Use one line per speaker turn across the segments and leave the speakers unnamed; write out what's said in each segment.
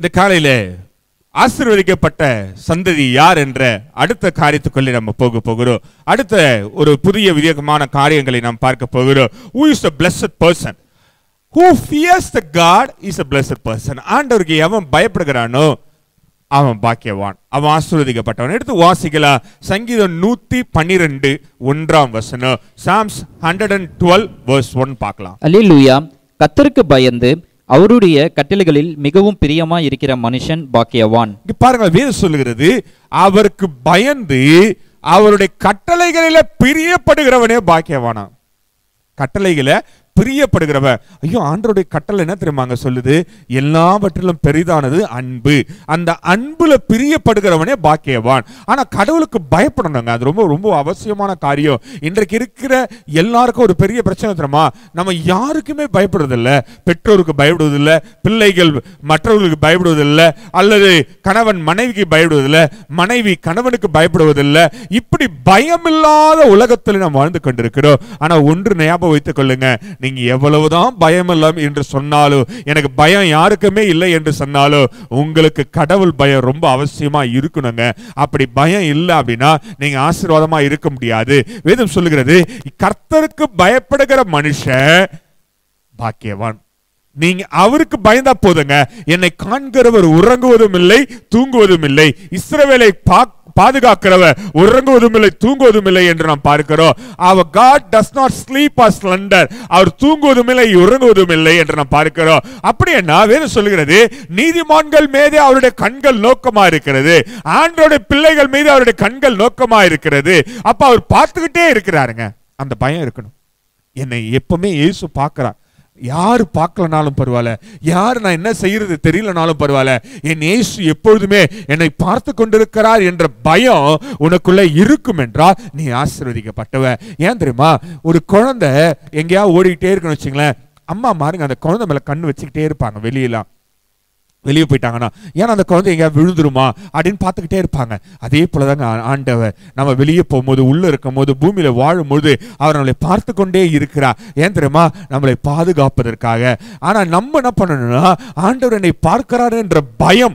இந்த காலையில ஆசீர்வதிக்கப்பட்ட சந்ததி யார் என்ற அடுத்த காரியத்துக்குள்ளே நம்ம போக போகிறோம் அடுத்த ஒரு புதிய விதமான காரியங்களை நாம் பார்க்க போகிறோம் who is a blessed person who fears the god is a blessed person ஆண்டவருக்கு எவன் பயப்படுகிறானோ அவன் பாக்கியவான் அவன் ஆசீர்வதிக்கப்பட்டவன் எடுத்து வாசிக்கலாம் சங்கீதம் நூத்தி பன்னிரெண்டு ஒன்றாம் வசனம் Psalms hundred and twelve verse one பார்க்கலாம்
அல்லேலூயா கத்தருக்கு பயந்து அவருடைய கட்டளைகளில் மிகவும் பிரியமாய் இருக்கிற மனுஷன் பாக்கியவான்
இங்க பாருங்க வேதம் சொல்லுகிறது அவருக்கு பயந்து அவருடைய கட்டளைகளில பிரியப்படுகிறவனே பாக்கியவானா கட்டளைகளை பிரியப்படுகிறவன் ஐயோ ஆண்டருடைய கட்டளை என்ன தெரியுமாங்க சொல்லுது எல்லாவற்றிலும் பெரிதானது அன்பு அந்த அன்புல பிரியப்படுகிறவனே பாக்கியவான் ஆனா கடவுளுக்கு பயப்படணுங்க அது ரொம்ப ரொம்ப அவசியமான காரியம் இன்றைக்கு இருக்கிற எல்லாருக்கும் ஒரு பெரிய பிரச்சனை தெரியுமா நம்ம யாருக்குமே பயப்படுறதில்ல பெற்றோருக்கு பயப்படுவதில்லை பிள்ளைகள் மற்றவர்களுக்கு பயப்படுவதில்லை அல்லது கணவன் மனைவிக்கு பயப்படுவதில்லை மனைவி கணவனுக்கு பயப்படுவதில்லை இப்படி பயமில்லாத உலகத்தில் நாம் வாழ்ந்து கொண்டிருக்கிறோம் ஆனா ஒன்று ஞாபகம் வைத்துக் கொள்ளுங்க நீங்க எவ்வளவுதான் பயம் இல்லை என்று சொன்னாலும் எனக்கு பயம் யாருக்குமே இல்லை என்று சொன்னாலும் உங்களுக்கு கடவுள் பயம் ரொம்ப அவசியமா இருக்கணுங்க அப்படி பயம் இல்லை அப்படின்னா நீங்க ஆசீர்வாதமா இருக்க முடியாது வேதம் சொல்லுகிறது கர்த்தருக்கு பயப்படுகிற மனுஷன் பாக்கியவான் நீங்க அவருக்கு பயந்தா போதுங்க என்னை காண்கிறவர் உறங்குவதும் இல்லை தூங்குவதும் இல்லை இஸ்ரவேலை பா- பாதுகாக்கிறவர் உறங்குவதும் இல்லை தூங்குவதும் இல்லை என்று நாம் பார்க்கிறோம் அவர் God does not sleep or slumber அவர் தூங்குவதும் இல்லை உறங்குவதும் இல்லை என்று நாம் பார்க்கிறோம் அப்படி என்ன வேதம் சொல்லுகிறது நீதிமான்கள் மீது அவருடைய கண்கள் நோக்கமா இருக்கிறது ஆண்டோடைய பிள்ளைகள் மீது அவருடைய கண்கள் நோக்கமா இருக்கிறது அப்ப அவர் பார்த்துக்கிட்டே இருக்கிறாருங்க அந்த பயம் இருக்கணும் என்னை எப்பவுமே இயேசு பார்க்கிறார் யார் பார்க்கலனாலும் பரவாயில்ல யார் நான் என்ன செய்யறது தெரியலனாலும் பரவாயில்ல என் இயேசு எப்பொழுதுமே என்னை பார்த்து கொண்டிருக்கிறார் என்ற பயம் உனக்குள்ள இருக்கும் என்றால் நீ ஆசீர்வதிக்கப்பட்டவ ஏன் தெரியுமா ஒரு குழந்தை எங்கேயா ஓடிக்கிட்டே இருக்குன்னு வச்சுங்களேன் அம்மா மாருங்க அந்த குழந்தை மேல கண்ணு வச்சுக்கிட்டே இருப்பாங்க வெளியெல்லாம் வெளியே போயிட்டாங்கன்னா ஏன்னா அந்த குழந்தை எங்கேயா விழுந்துருமா அப்படின்னு பார்த்துக்கிட்டே இருப்பாங்க அதே போலதாங்க ஆ- ஆண்டவர் நம்ம வெளியே போகும்போது உள்ள இருக்கும் போது பூமியில வாழும்போது அவர் நம்மளை பார்த்து கொண்டே இருக்கிறார் ஏன் தெரியுமா நம்மளை பாதுகாப்பதற்காக ஆனா நம்ம என்ன பண்ணணும்னா ஆண்டவர் என்னை பார்க்கிறார் என்ற பயம்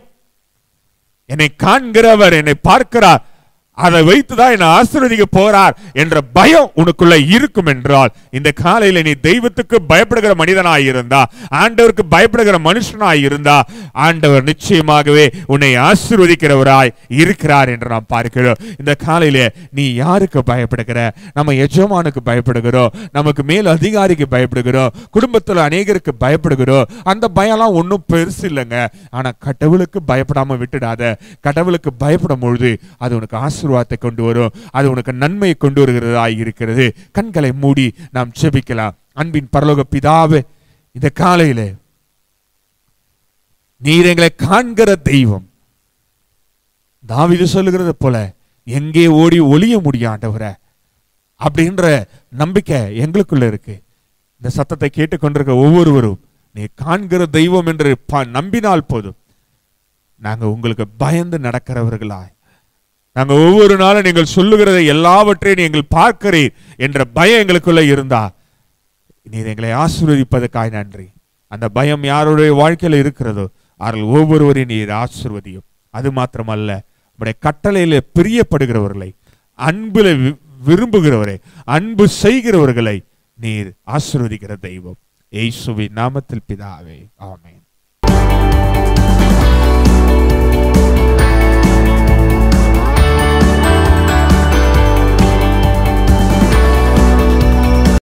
என்னை காண்கிறவர் என்னை பார்க்கிறார் அதை வைத்துதான் என்னை ஆசீர்வதிக்க போறார் என்ற பயம் உனக்குள்ள இருக்கும் என்றால் இந்த காலையில நீ தெய்வத்துக்கு பயப்படுகிற மனிதனாய் இருந்தா ஆண்டவருக்கு பயப்படுகிற மனுஷனாய் இருந்தா ஆண்டவர் நிச்சயமாகவே உன்னை ஆசீர்வதிக்கிறவராய் இருக்கிறார் என்று நாம் பார்க்கிறோம் இந்த காலையில நீ யாருக்கு பயப்படுகிற நம்ம எஜமானுக்கு பயப்படுகிறோம் நமக்கு மேல் அதிகாரிக்கு பயப்படுகிறோம் குடும்பத்துல அநேகருக்கு பயப்படுகிறோம் அந்த பயம்லாம் ஒன்றும் பெருசு இல்லைங்க ஆனா கடவுளுக்கு பயப்படாம விட்டுடாத கடவுளுக்கு பயப்படும் பொழுது அது உனக்கு ஆசீர்வாதத்தை கொண்டு வரும் அது உனக்கு நன்மையை கொண்டு வருகிறதா இருக்கிறது கண்களை மூடி நாம் செபிக்கலாம் அன்பின் பரலோக பிதாவே இந்த காலையில நீர் எங்களை காண்கிற தெய்வம் தாவீது சொல்லுகிறது போல எங்கே ஓடி ஒளிய முடியும் ஆண்டவரே அப்படின்ற நம்பிக்கை எங்களுக்குள்ள இருக்கு இந்த சத்தத்தை கேட்டுக்கொண்டிருக்க ஒவ்வொருவரும் நீ காண்கிற தெய்வம் என்று ப- நம்பினால் போதும் நாங்க உங்களுக்கு பயந்து நடக்கிறவர்களாய் நாங்க ஒவ்வொரு நாளும் நீங்கள் சொல்லுகிறதை எல்லாவற்றையும் நீங்கள் பார்க்கிறீர் என்ற பயம் எங்களுக்குள்ள இருந்தா நீர் எங்களை ஆசீர்வதிப்பதற்காய் நன்றி அந்த பயம் யாருடைய வாழ்க்கையில இருக்கிறதோ அவர்கள் ஒவ்வொருவரையும் நீர் ஆசீர்வதியும் அது மாத்திரமல்ல உடைய கட்டளையில பிரியப்படுகிறவர்களை அன்புல வி- விரும்புகிறவரை அன்பு செய்கிறவர்களை நீர் ஆசீர்வதிக்கிற தெய்வம் இயேசுவின் நாமத்தில் பிதாவே ஆமென்